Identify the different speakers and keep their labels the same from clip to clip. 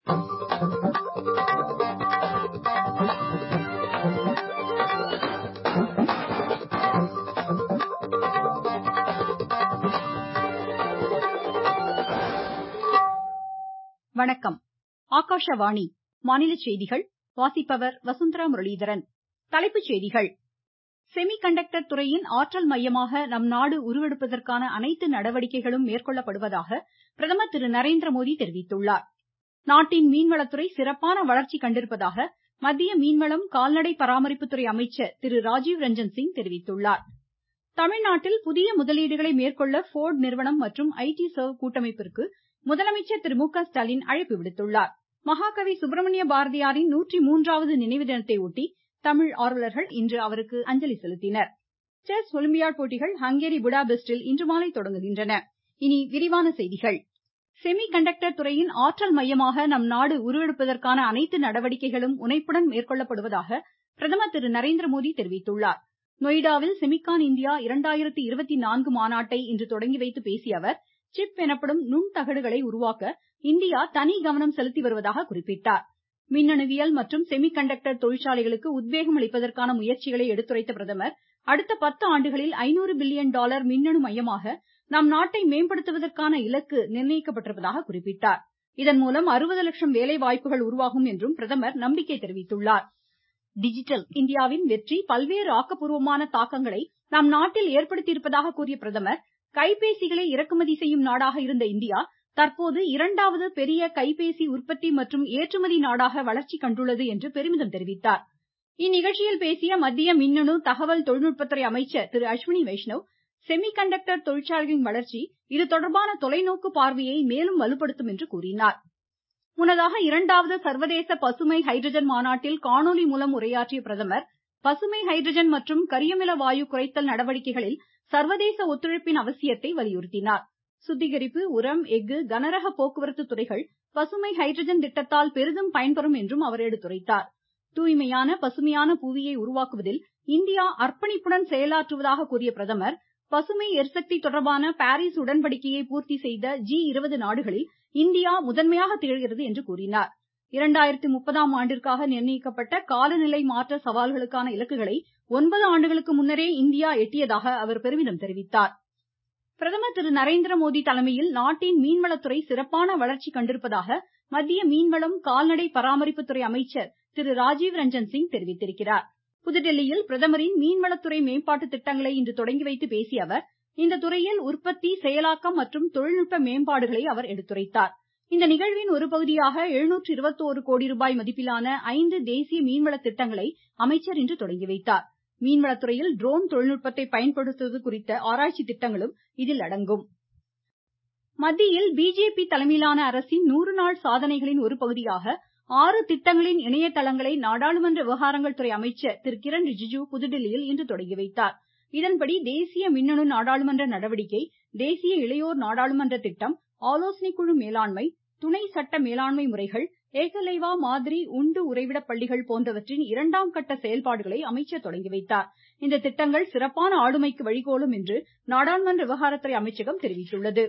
Speaker 1: வணக்கம் ஆகாஷவாணி மாநில செய்திகள் வாசிப்பவர் வசுந்தரா முரளிதரன் தலைப்புச் செய்திகள் செமி கண்டக்டர் துறையின் ஆற்றல் மையமாக நம் நாடு உருவெடுப்பதற்கான அனைத்து நடவடிக்கைகளும் மேற்கொள்ளப்படுவதாக பிரதமர் திரு நரேந்திரமோடி தெரிவித்துள்ளார் நாட்டின் மீன்வளத்துறை சிறப்பான வளர்ச்சி கண்டிருப்பதாக மத்திய மீன்வளம் கால்நடை பராமரிப்புத்துறை அமைச்சர் திரு ராஜீவ் ரஞ்சன் சிங் தெரிவித்துள்ளார் தமிழ்நாட்டில் புதிய முதலீடுகளை மேற்கொள்ள போர்டு நிறுவனம் மற்றும் ஐடி சர்வ் கூட்டமைப்பிற்கு முதலமைச்சர் திரு மு க ஸ்டாலின் அழைப்பு விடுத்துள்ளார் மகாகவி சுப்பிரமணிய பாரதியாரின் நூற்றி மூன்றாவது நினைவு தினத்தை ஒட்டி தமிழ் ஆர்வலர்கள் இன்று அவருக்கு அஞ்சலி செலுத்தினர் செஸ் ஒலிம்பியாட் போட்டிகள் ஹங்கேரி புடாபெஸ்டில் இன்று மாலை தொடங்குகின்றன இனி விரிவான செய்திகள் செமி கண்டக்டர் துறையின் ஆற்றல் மையமாக நம் நாடு உருவெடுப்பதற்கான அனைத்து நடவடிக்கைகளும் முனைப்புடன் மேற்கொள்ளப்படுவதாக பிரதமர் திரு நரேந்திரமோடி தெரிவித்துள்ளார் நொய்டாவில் செமிகான் இந்தியா இரண்டாயிரத்து இருபத்தி நான்கு மாநாட்டை இன்று தொடங்கி வைத்து பேசிய அவர் சிப் எனப்படும் நுண் தகடுகளை உருவாக்க இந்தியா தனி கவனம் செலுத்தி வருவதாக குறிப்பிட்டார் மின்னணுவியல் மற்றும் செமி கண்டக்டர் தொழிற்சாலைகளுக்கு உத்வேகம் அளிப்பதற்கான முயற்சிகளை எடுத்துரைத்த பிரதமர் அடுத்த பத்து ஆண்டுகளில் ஐநூறு பில்லியன் டாலர் மின்னணு மையமாக நம் நாட்டை மேம்படுத்துவதற்கான இலக்கு நிர்ணயிக்கப்பட்டிருப்பதாக குறிப்பிட்டார் இதன்மூலம் அறுபது லட்சம் வேலை வாய்ப்புகள் உருவாகும் என்றும் பிரதமர் நம்பிக்கை தெரிவித்துள்ளார் டிஜிட்டல் இந்தியாவின் வெற்றி பல்வேறு ஆக்கப்பூர்வமான தாக்கங்களை நம் நாட்டில் ஏற்படுத்தியிருப்பதாக கூறிய பிரதமர் கைபேசிகளை இறக்குமதி செய்யும் நாடாக இருந்த இந்தியா தற்போது இரண்டாவது பெரிய கைபேசி உற்பத்தி மற்றும் ஏற்றுமதி நாடாக வளர்ச்சி கண்டுள்ளது என்று பெருமிதம் தெரிவித்தார் இந்நிகழ்ச்சியில் பேசிய மத்திய மின்னணு தகவல் தொழில்நுட்பத்துறை அமைச்சர் திரு அஸ்வினி வைஷ்ணவ் செமி கண்டக்டர் தொழிற்சாலைகளின் வளர்ச்சி இது தொடர்பான தொலைநோக்கு பார்வையை மேலும் வலுப்படுத்தும் என்று கூறினார் முன்னதாக இரண்டாவது சர்வதேச பசுமை ஹைட்ரஜன் மாநாட்டில் காணொலி மூலம் உரையாற்றிய பிரதமர் பசுமை ஹைட்ரஜன் மற்றும் கரியமில வாயு குறைத்தல் நடவடிக்கைகளில் சர்வதேச ஒத்துழைப்பின் அவசியத்தை வலியுறுத்தினார் சுத்திகரிப்பு உரம் எஃகு கனரக போக்குவரத்து துறைகள் பசுமை ஹைட்ரஜன் திட்டத்தால் பெரிதும் பயன்பெறும் என்றும் அவர் எடுத்துரைத்தார் தூய்மையான பசுமையான புவியை உருவாக்குவதில் இந்தியா அர்ப்பணிப்புடன் செயலாற்றுவதாக கூறிய பிரதமர் பசுமை எரிசக்தி தொடர்பான பாரிஸ் உடன்படிக்கையை பூர்த்தி செய்த ஜி இருபது நாடுகளில் இந்தியா முதன்மையாக திகழ்கிறது என்று கூறினார் இரண்டாயிரத்து முப்பதாம் ஆண்டிற்காக நிர்ணயிக்கப்பட்ட காலநிலை மாற்ற சவால்களுக்கான இலக்குகளை ஒன்பது ஆண்டுகளுக்கு முன்னரே இந்தியா எட்டியதாக அவர் பெருமிதம் தெரிவித்தார் பிரதமர் திரு நரேந்திர மோடி தலைமையில் நாட்டின் மீன்வளத்துறை சிறப்பான வளர்ச்சி கண்டிருப்பதாக மத்திய மீன்வளம் கால்நடை பராமரிப்புத்துறை அமைச்சர் திரு ராஜீவ் ரஞ்சன் சிங் தெரிவித்திருக்கிறார் புதுதில்லியில் பிரதமரின் மீன்வளத்துறை மேம்பாட்டு திட்டங்களை இன்று தொடங்கி வைத்து பேசிய அவர் இந்த துறையில் உற்பத்தி செயலாக்கம் மற்றும் தொழில்நுட்ப மேம்பாடுகளை அவர் எடுத்துரைத்தார் இந்த நிகழ்வின் ஒரு பகுதியாக எழுநூற்று இருபத்தோரு கோடி ரூபாய் மதிப்பிலான ஐந்து தேசிய மீன்வள திட்டங்களை அமைச்சர் இன்று தொடங்கி வைத்தார் மீன்வளத்துறையில் ட்ரோன் தொழில்நுட்பத்தை பயன்படுத்துவது குறித்த ஆராய்ச்சி திட்டங்களும் இதில் அடங்கும் மத்தியில் பிஜேபி தலைமையிலான அரசின் நூறு நாள் சாதனைகளின் ஒரு பகுதியாக ஆறு திட்டங்களின் இணையதளங்களை நாடாளுமன்ற விவகாரங்கள் துறை அமைச்சர் திரு கிரண் ரிஜிஜு புதுதில்லியில் இன்று தொடங்கி வைத்தார் இதன்படி தேசிய மின்னணு நாடாளுமன்ற நடவடிக்கை தேசிய இளையோர் நாடாளுமன்ற திட்டம் ஆலோசனை குழு மேலாண்மை துணை சட்ட மேலாண்மை முறைகள் ஏகலைவா மாதிரி உண்டு உறைவிட பள்ளிகள் போன்றவற்றின் இரண்டாம் கட்ட செயல்பாடுகளை அமைச்சர் தொடங்கி வைத்தார் இந்த திட்டங்கள் சிறப்பான ஆளுமைக்கு வழிகோலும் என்று நாடாளுமன்ற விவகாரத்துறை அமைச்சகம் தெரிவித்துள்ளது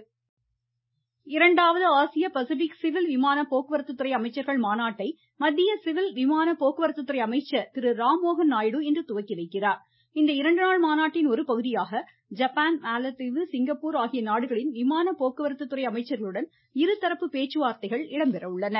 Speaker 1: இரண்டாவது ஆசிய பசிபிக் சிவில் விமான போக்குவரத்துத்துறை அமைச்சர்கள் மாநாட்டை மத்திய சிவில் விமான போக்குவரத்துத்துறை அமைச்சர் திரு ராம்மோகன் நாயுடு இன்று துவக்கி வைக்கிறார் இந்த இரண்டு நாள் மாநாட்டின் ஒரு பகுதியாக ஜப்பான் மாலத்தீவு சிங்கப்பூர் ஆகிய நாடுகளின் விமான போக்குவரத்துத்துறை அமைச்சர்களுடன் இருதரப்பு பேச்சுவார்த்தைகள் இடம்பெற உள்ளன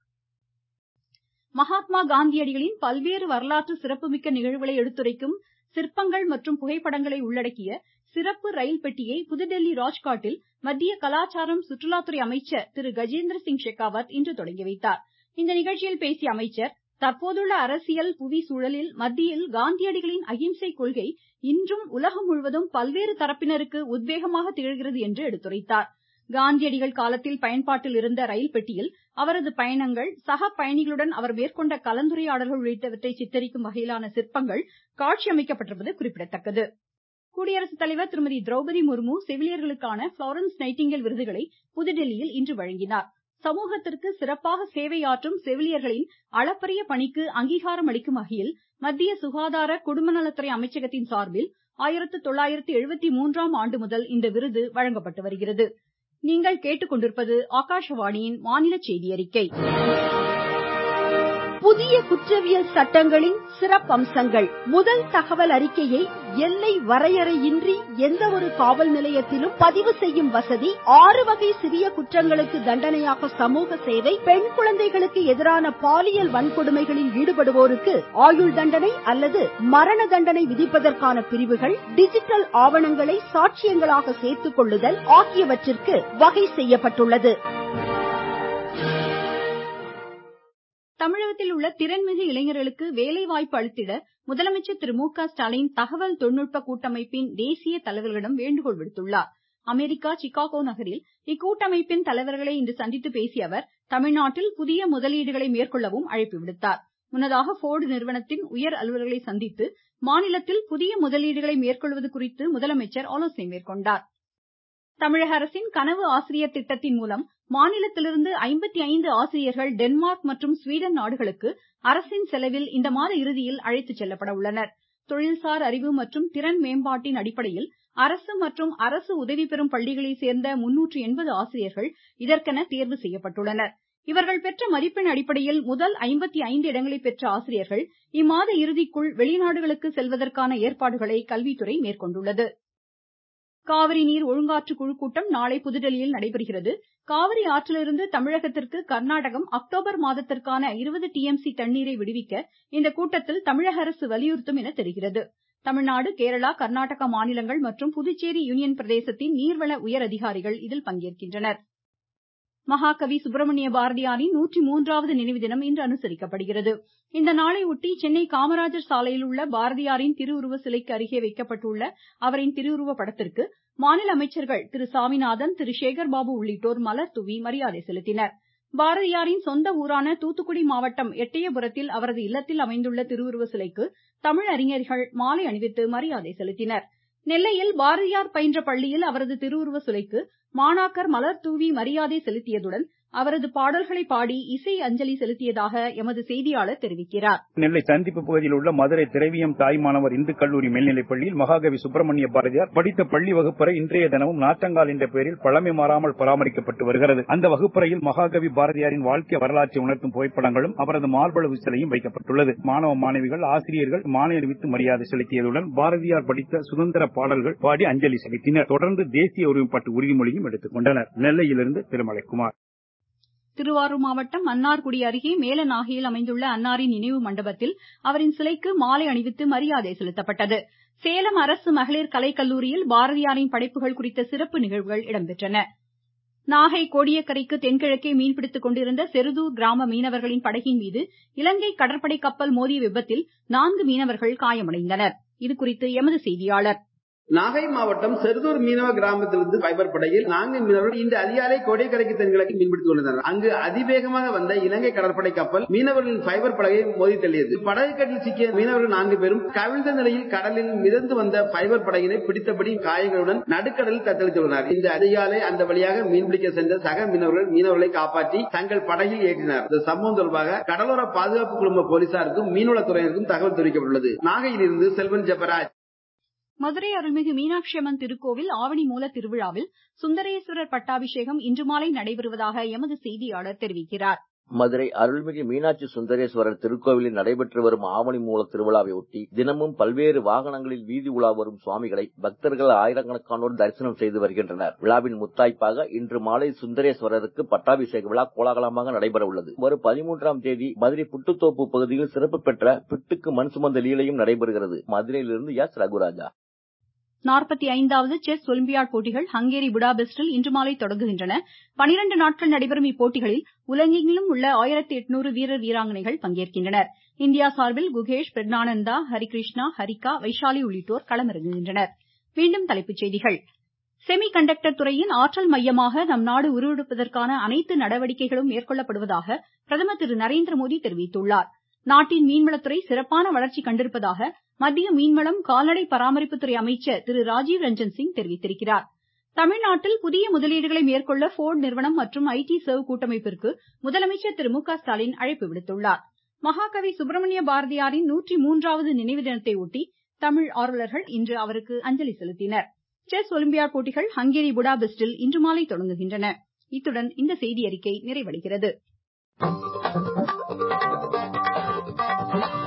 Speaker 1: மகாத்மா காந்தியடிகளின் பல்வேறு வரலாற்று சிறப்புமிக்க நிகழ்வுகளை எடுத்துரைக்கும் சிற்பங்கள் மற்றும் புகைப்படங்களை உள்ளடக்கிய சிறப்பு ரயில் பெட்டியை புதுதில்லி ராஜ்காட்டில் மத்திய கலாச்சாரம் சுற்றுலாத்துறை அமைச்சர் திரு கஜேந்திர சிங் ஷெகாவத் இன்று தொடங்கி வைத்தார் இந்த நிகழ்ச்சியில் பேசிய அமைச்சர் தற்போதுள்ள அரசியல் புவி சூழலில் மத்தியில் காந்தியடிகளின் அகிம்சை கொள்கை இன்றும் உலகம் முழுவதும் பல்வேறு தரப்பினருக்கு உத்வேகமாக திகழ்கிறது என்று எடுத்துரைத்தார் காந்தியடிகள் காலத்தில் பயன்பாட்டில் இருந்த ரயில் பெட்டியில் அவரது பயணங்கள் சக பயணிகளுடன் அவர் மேற்கொண்ட கலந்துரையாடல்கள் உள்ளிட்டவற்றை சித்தரிக்கும் வகையிலான சிற்பங்கள் காட்சி அமைக்கப்பட்டிருப்பது குறிப்பிடத்தக்கது குடியரசுத் தலைவர் திருமதி திரௌபதி முர்மு செவிலியர்களுக்கான புளோரன்ஸ் நைட்டிங்கேல் விருதுகளை புதுதில்லியில் இன்று வழங்கினார் சமூகத்திற்கு சிறப்பாக சேவையாற்றும் செவிலியர்களின் அளப்பரிய பணிக்கு அங்கீகாரம் அளிக்கும் வகையில் மத்திய சுகாதார குடும்பநலத்துறை அமைச்சகத்தின் சார்பில் ஆயிரத்து தொள்ளாயிரத்து எழுபத்தி மூன்றாம் ஆண்டு முதல் இந்த விருது வழங்கப்பட்டு வருகிறது நீங்கள் கேட்டுக்கொண்டிருப்பது ஆகாஷவாணியின் மாநில செய்தி அறிக்கை புதிய குற்றவியல் சட்டங்களின் சிறப்பம்சங்கள் முதல் தகவல் அறிக்கையை எல்லை வரையறையின்றி எந்த ஒரு காவல் நிலையத்திலும் பதிவு செய்யும் வசதி ஆறு வகை சிறிய குற்றங்களுக்கு தண்டனையாக சமூக சேவை பெண் குழந்தைகளுக்கு எதிரான பாலியல் வன்கொடுமைகளில் ஈடுபடுவோருக்கு ஆயுள் தண்டனை அல்லது மரண தண்டனை விதிப்பதற்கான பிரிவுகள் டிஜிட்டல் ஆவணங்களை சாட்சியங்களாக சேர்த்துக் கொள்ளுதல் ஆகியவற்றிற்கு வகை செய்யப்பட்டுள்ளது தமிழகத்தில் உள்ள திறன்மிகு இளைஞர்களுக்கு வேலைவாய்ப்பு அளித்திட முதலமைச்சர் திரு மு க ஸ்டாலின் தகவல் தொழில்நுட்ப கூட்டமைப்பின் தேசிய தலைவர்களிடம் வேண்டுகோள் விடுத்துள்ளார் அமெரிக்கா சிகாகோ நகரில் இக்கூட்டமைப்பின் தலைவர்களை இன்று சந்தித்து பேசிய அவர் தமிழ்நாட்டில் புதிய முதலீடுகளை மேற்கொள்ளவும் அழைப்பு விடுத்தார் முன்னதாக போர்டு நிறுவனத்தின் உயர் அலுவலர்களை சந்தித்து மாநிலத்தில் புதிய முதலீடுகளை மேற்கொள்வது குறித்து முதலமைச்சர் ஆலோசனை மேற்கொண்டார் தமிழக அரசின் கனவு ஆசிரியர் திட்டத்தின் மூலம் மாநிலத்திலிருந்து ஐம்பத்தி ஐந்து ஆசிரியர்கள் டென்மார்க் மற்றும் ஸ்வீடன் நாடுகளுக்கு அரசின் செலவில் இந்த மாத இறுதியில் அழைத்துச் செல்லப்பட உள்ளனர் தொழில்சார் அறிவு மற்றும் திறன் மேம்பாட்டின் அடிப்படையில் அரசு மற்றும் அரசு உதவி பெறும் பள்ளிகளை சேர்ந்த முன்னூற்று எண்பது ஆசிரியர்கள் இதற்கென தேர்வு செய்யப்பட்டுள்ளனர் இவர்கள் பெற்ற மதிப்பெண் அடிப்படையில் முதல் ஐம்பத்தி ஐந்து இடங்களை பெற்ற ஆசிரியர்கள் இம்மாத இறுதிக்குள் வெளிநாடுகளுக்கு செல்வதற்கான ஏற்பாடுகளை கல்வித்துறை மேற்கொண்டுள்ளது காவிரி நீர் ஒழுங்காற்று குழு கூட்டம் நாளை புதுதில்லியில் நடைபெறுகிறது காவிரி ஆற்றிலிருந்து தமிழகத்திற்கு கர்நாடகம் அக்டோபர் மாதத்திற்கான இருபது டிஎம்சி தண்ணீரை விடுவிக்க இந்த கூட்டத்தில் தமிழக அரசு வலியுறுத்தும் என தெரிகிறது தமிழ்நாடு கேரளா கர்நாடகா மாநிலங்கள் மற்றும் புதுச்சேரி யூனியன் பிரதேசத்தின் நீர்வள உயர் அதிகாரிகள் இதில் பங்கேற்கின்றனர் மகாகவி சுப்பிரமணிய பாரதியாரின் நூற்றி மூன்றாவது நினைவு தினம் இன்று அனுசரிக்கப்படுகிறது இந்த நாளை ஒட்டி சென்னை காமராஜர் சாலையில் உள்ள பாரதியாரின் திருவுருவ சிலைக்கு அருகே வைக்கப்பட்டுள்ள அவரின் திருவுருவ படத்திற்கு மாநில அமைச்சர்கள் திரு சாமிநாதன் திரு சேகர்பாபு உள்ளிட்டோர் மலர் தூவி மரியாதை செலுத்தினர் பாரதியாரின் சொந்த ஊரான தூத்துக்குடி மாவட்டம் எட்டயபுரத்தில் அவரது இல்லத்தில் அமைந்துள்ள திருவுருவ சிலைக்கு தமிழ் அறிஞர்கள் மாலை அணிவித்து மரியாதை செலுத்தினர் நெல்லையில் பாரதியார் பயின்ற பள்ளியில் அவரது திருவுருவ சிலைக்கு மாணாக்கர் மலர் தூவி மரியாதை செலுத்தியதுடன் அவரது பாடல்களை பாடி இசை அஞ்சலி செலுத்தியதாக எமது செய்தியாளர் தெரிவிக்கிறார்
Speaker 2: நெல்லை சந்திப்பு பகுதியில் உள்ள மதுரை திரவியம் தாய்மானவர் இந்து கல்லூரி மேல்நிலைப் பள்ளியில் மகாகவி சுப்பிரமணிய பாரதியார் படித்த பள்ளி வகுப்பறை இன்றைய தினமும் நாற்றங்கால் என்ற பெயரில் பழமை மாறாமல் பராமரிக்கப்பட்டு வருகிறது அந்த வகுப்பறையில் மகாகவி பாரதியாரின் வாழ்க்கை வரலாற்றை உணர்த்தும் புகைப்படங்களும் அவரது மார்பளவு சிலையும் வைக்கப்பட்டுள்ளது மாணவ மாணவிகள் ஆசிரியர்கள் மாலை அணிவித்து மரியாதை செலுத்தியதுடன் பாரதியார் படித்த சுதந்திர பாடல்கள் பாடி அஞ்சலி செலுத்தினர் தொடர்ந்து தேசிய ஒருமைப்பாட்டு உறுதிமொழியும் எடுத்துக் கொண்டனர் நெல்லையிலிருந்து திருமலைக்குமார்
Speaker 1: திருவாரூர் மாவட்டம் மன்னார்குடி அருகே மேலநாகையில் அமைந்துள்ள அன்னாரின் நினைவு மண்டபத்தில் அவரின் சிலைக்கு மாலை அணிவித்து மரியாதை செலுத்தப்பட்டது சேலம் அரசு மகளிர் கலைக்கல்லூரியில் பாரதியாரின் படைப்புகள் குறித்த சிறப்பு நிகழ்வுகள் இடம்பெற்றன நாகை கோடியக்கரைக்கு தென்கிழக்கே மீன்பிடித்துக் கொண்டிருந்த செருதூர் கிராம மீனவர்களின் படகின் மீது இலங்கை கடற்படை கப்பல் மோதிய விபத்தில் நான்கு மீனவர்கள் காயமடைந்தனர் இதுகுறித்து எமது செய்தியாளர்
Speaker 3: நாகை மாவட்டம் செருதூர் மீனவ கிராமத்திலிருந்து ஃபைபர் படையில் நான்கு மீனவர்கள் இன்று அதிகாலை கோடைக்கரைக்கு தென்கிழக்கு மீன்பிடித்துக் கொண்டிருந்தனர் அங்கு அதிவேகமாக வந்த இலங்கை கடற்படை கப்பல் மீனவர்களின் ஃபைபர் படகை மோதி தள்ளியது படகு கட்டில் சிக்கிய மீனவர்கள் நான்கு பேரும் கவிழ்ந்த நிலையில் கடலில் மிதந்து வந்த ஃபைபர் படகினை பிடித்தபடி காயங்களுடன் நடுக்கடலில் தத்தளித்துள்ளனர் இந்த அதிகாலை அந்த வழியாக மீன்பிடிக்க சென்ற சக மீனவர்கள் மீனவர்களை காப்பாற்றி தங்கள் படகில் ஏற்றினர் இந்த சம்பவம் தொடர்பாக கடலோர பாதுகாப்பு குழும போலீசாருக்கும் மீன்வளத்துறையினருக்கும் தகவல் தெரிவிக்கப்பட்டுள்ளது நாகையிலிருந்து செல்வன் ஜெபராஜ்
Speaker 1: மதுரை அருள்மிகு மீனாட்சி அம்மன் திருக்கோவில் ஆவணி மூல திருவிழாவில் சுந்தரேஸ்வரர் பட்டாபிஷேகம் இன்று மாலை நடைபெறுவதாக எமது செய்தியாளர் தெரிவிக்கிறார்
Speaker 4: மதுரை அருள்மிகு மீனாட்சி சுந்தரேஸ்வரர் திருக்கோவிலில் நடைபெற்று வரும் ஆவணி மூல திருவிழாவை ஒட்டி தினமும் பல்வேறு வாகனங்களில் வீதி உலா வரும் சுவாமிகளை பக்தர்கள் ஆயிரக்கணக்கானோர் தரிசனம் செய்து வருகின்றனர் விழாவின் முத்தாய்ப்பாக இன்று மாலை சுந்தரேஸ்வரருக்கு பட்டாபிஷேக விழா கோலாகலமாக நடைபெற உள்ளது வரும் பதிமூன்றாம் தேதி மதுரை புட்டுத்தோப்பு பகுதியில் சிறப்பு பெற்ற பிட்டுக்கு மண் சுமந்த லீலையும் நடைபெறுகிறது மதுரையிலிருந்து எஸ் ரகுராஜா
Speaker 1: நாற்பத்தி ஐந்தாவது செஸ் ஒலிம்பியாட் போட்டிகள் ஹங்கேரி புடாபெஸ்டில் இன்று மாலை தொடங்குகின்றன பனிரெண்டு நாட்கள் நடைபெறும் இப்போட்டிகளில் உலகெங்கிலும் உள்ள ஆயிரத்தி எட்நூறு வீரர் வீராங்கனைகள் பங்கேற்கின்றனர் இந்தியா சார்பில் குகேஷ் பிரக்னானந்தா ஹரிகிருஷ்ணா ஹரிகா வைஷாலி உள்ளிட்டோர் களமிறங்குகின்றனர் மீண்டும் தலைப்புச் செய்திகள் செமி கண்டக்டர் துறையின் ஆற்றல் மையமாக நம் நாடு உருவெடுப்பதற்கான அனைத்து நடவடிக்கைகளும் மேற்கொள்ளப்படுவதாக பிரதமர் திரு நரேந்திரமோடி தெரிவித்துள்ளார் நாட்டின் மீன்வளத்துறை சிறப்பான வளர்ச்சி கண்டிருப்பதாக மத்திய மீன்வளம் கால்நடை பராமரிப்புத்துறை அமைச்சர் திரு ராஜீவ் ரஞ்சன் சிங் தெரிவித்திருக்கிறார் தமிழ்நாட்டில் புதிய முதலீடுகளை மேற்கொள்ள போர்டு நிறுவனம் மற்றும் ஐடி சர்வ் கூட்டமைப்பிற்கு முதலமைச்சர் திரு மு க ஸ்டாலின் அழைப்பு விடுத்துள்ளார் மகாகவி சுப்பிரமணிய பாரதியாரின் நூற்றி மூன்றாவது நினைவு தினத்தை ஒட்டி தமிழ் ஆர்வலர்கள் இன்று அவருக்கு அஞ்சலி செலுத்தினர் செஸ் ஒலிம்பியாட் போட்டிகள் ஹங்கேரி புடாபெஸ்டில் இன்று மாலை தொடங்குகின்றன இத்துடன் இந்த செய்தியறிக்கை நிறைவடைகிறது